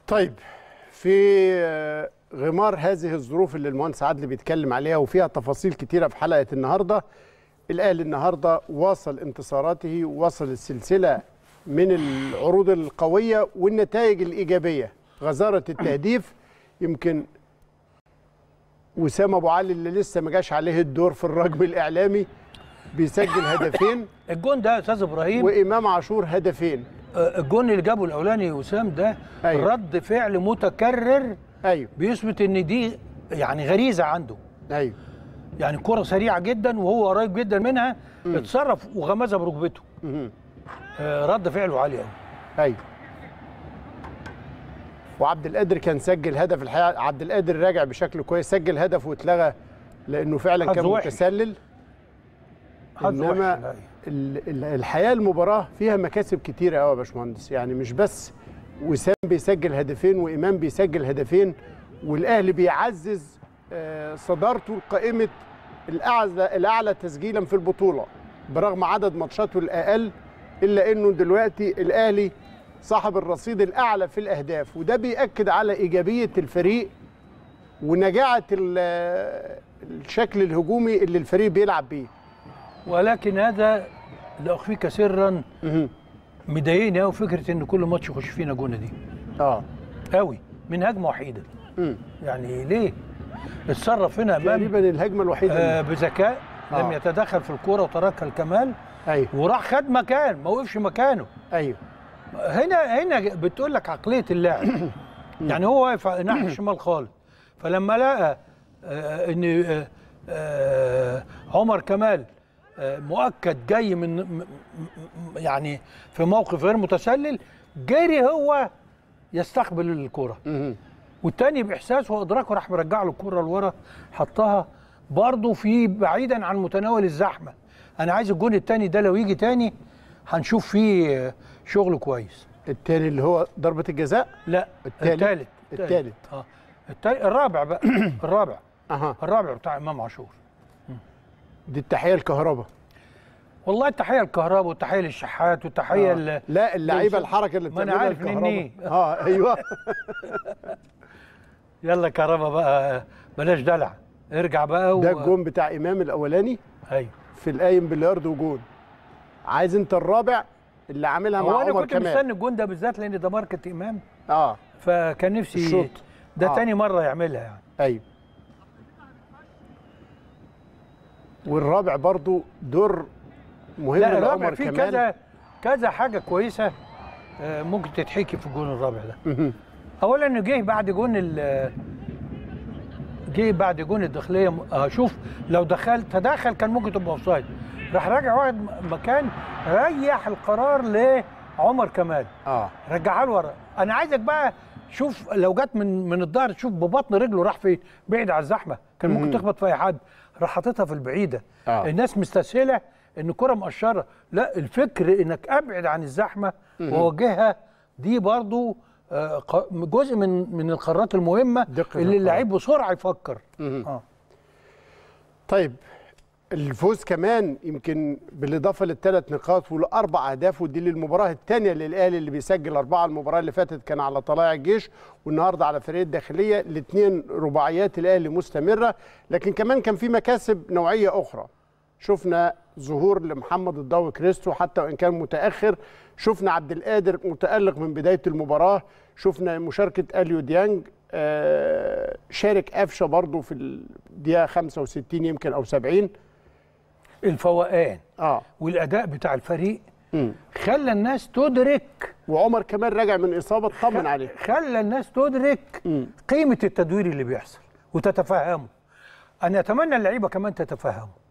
طيب في آه، غمار هذه الظروف اللي المهندس عادل بيتكلم عليها وفيها تفاصيل كتيره في حلقه النهارده الاهلي النهارده واصل انتصاراته وصل السلسله من العروض القويه والنتائج الايجابيه غزاره التهديف يمكن وسام ابو علي اللي لسه ما جاش عليه الدور في الرجم الاعلامي بيسجل هدفين الجون ده يا استاذ ابراهيم وامام عاشور هدفين آه، الجون اللي جابه الاولاني وسام ده أيوة. رد فعل متكرر ايوه بيثبت ان دي يعني غريزه عنده ايوه يعني كرة سريعة جدا وهو قريب جدا منها اتصرف وغمزها بركبته مهم. آه، رد فعله عالي قوي ايوه وعبد القادر كان سجل هدف الحقيقه عبد القادر راجع بشكل كويس سجل هدف واتلغى لانه فعلا كان حظه وحش. متسلل حظه وحش انما الحقيقة. ال- ال- الحقيقه المباراه فيها مكاسب كتيره قوي يا باشمهندس يعني مش بس وسام بيسجل هدفين وامام بيسجل هدفين والاهلي بيعزز آه، صدارته لقائمه الاعلى الاعلى تسجيلا في البطوله برغم عدد ماتشاته الاقل الا انه دلوقتي الاهلي صاحب الرصيد الاعلى في الاهداف وده بياكد على ايجابيه الفريق ونجاعه ال- الشكل الهجومي اللي الفريق بيلعب بيه ولكن هذا لا اخفيك سرا مهم. مضايقني قوي فكره ان كل ماتش يخش فينا جونه دي اه قوي من هجمه وحيده مم. يعني ليه اتصرف هنا امام تقريبا الهجمه الوحيده آه اللي- بذكاء لم آه. يتدخل في الكوره وتركها الكمال ايوه وراح خد مكان ما وقفش مكانه ايوه هنا هنا بتقول لك عقليه اللاعب يعني هو واقف على ناحيه الشمال خالص فلما لقى آه، ان آه، آه، عمر كمال آه، مؤكد جاي من م- م- م- يعني في موقف غير متسلل جري هو يستقبل الكره مهم. والتاني باحساسه وادراكه راح مرجع له الكره لورا حطها برضه في بعيدا عن متناول الزحمه انا عايز الجون التاني ده لو يجي تاني هنشوف فيه آه، شغل كويس التاني اللي هو ضربه الجزاء لا التالت؟ التالت التالت. اه التالت الرابع بقى الرابع اها الرابع بتاع امام عاشور دي التحيه الكهرباء والله التحيه للكهرباء والتحيه للشحات والتحيه آه. ل... لا اللعيبه للف- الحركه اللي ما أنا بتعملها عارف الكهرباء. مني. اه ايوه يلا كهرباء بقى بلاش دلع ارجع بقى و... ده الجون بتاع امام الاولاني ايوه في القايم بلياردو جون عايز انت الرابع اللي عاملها مع هو انا عمر كنت كمال مستني الجون ده بالذات لان ده ماركه امام اه فكان نفسي الشوط. ده آه. تاني مره يعملها يعني ايوه والرابع برضو دور مهم لا الرابع لعمر فيه كمال كذا كذا حاجه كويسه آه، ممكن تتحكي في الجون الرابع ده مهم. اولا انه جه بعد جون ال جه بعد جون الداخليه اه شوف لو دخل تدخل كان ممكن تبقى اوفسايد راح راجع واحد م- مكان ريح القرار لعمر كمال اه رجعها له ورا انا عايزك بقى شوف لو جت من من الظهر تشوف ببطن رجله راح فين بعيد على الزحمه كان ممكن تخبط في اي حد راح حاططها في البعيده آه. الناس مستسهله ان الكره مقشره لا الفكر انك ابعد عن الزحمه ووجهها دي برضو آه، ق- جزء من من القرارات المهمه دقة اللي القرار. اللعيب بسرعه يفكر مهم. اه طيب الفوز كمان يمكن بالاضافه للثلاث نقاط والاربع اهداف ودي للمباراه الثانيه للاهلي اللي بيسجل اربعه المباراه اللي فاتت كان على طلائع الجيش والنهارده على فريق الداخليه الاثنين رباعيات الاهلي مستمره لكن كمان كان في مكاسب نوعيه اخرى شفنا ظهور لمحمد الضوي كريستو حتى وان كان متاخر شفنا عبد القادر متالق من بدايه المباراه شفنا مشاركه اليو ديانج آه، شارك قفشه برضه في الدقيقه 65 يمكن او 70 الفوقان اه والاداء بتاع الفريق مم. خلى الناس تدرك وعمر كمان راجع من اصابه اطمن عليه خلى الناس تدرك مم. قيمه التدوير اللي بيحصل وتتفهمه انا اتمنى اللعيبه كمان تتفهمه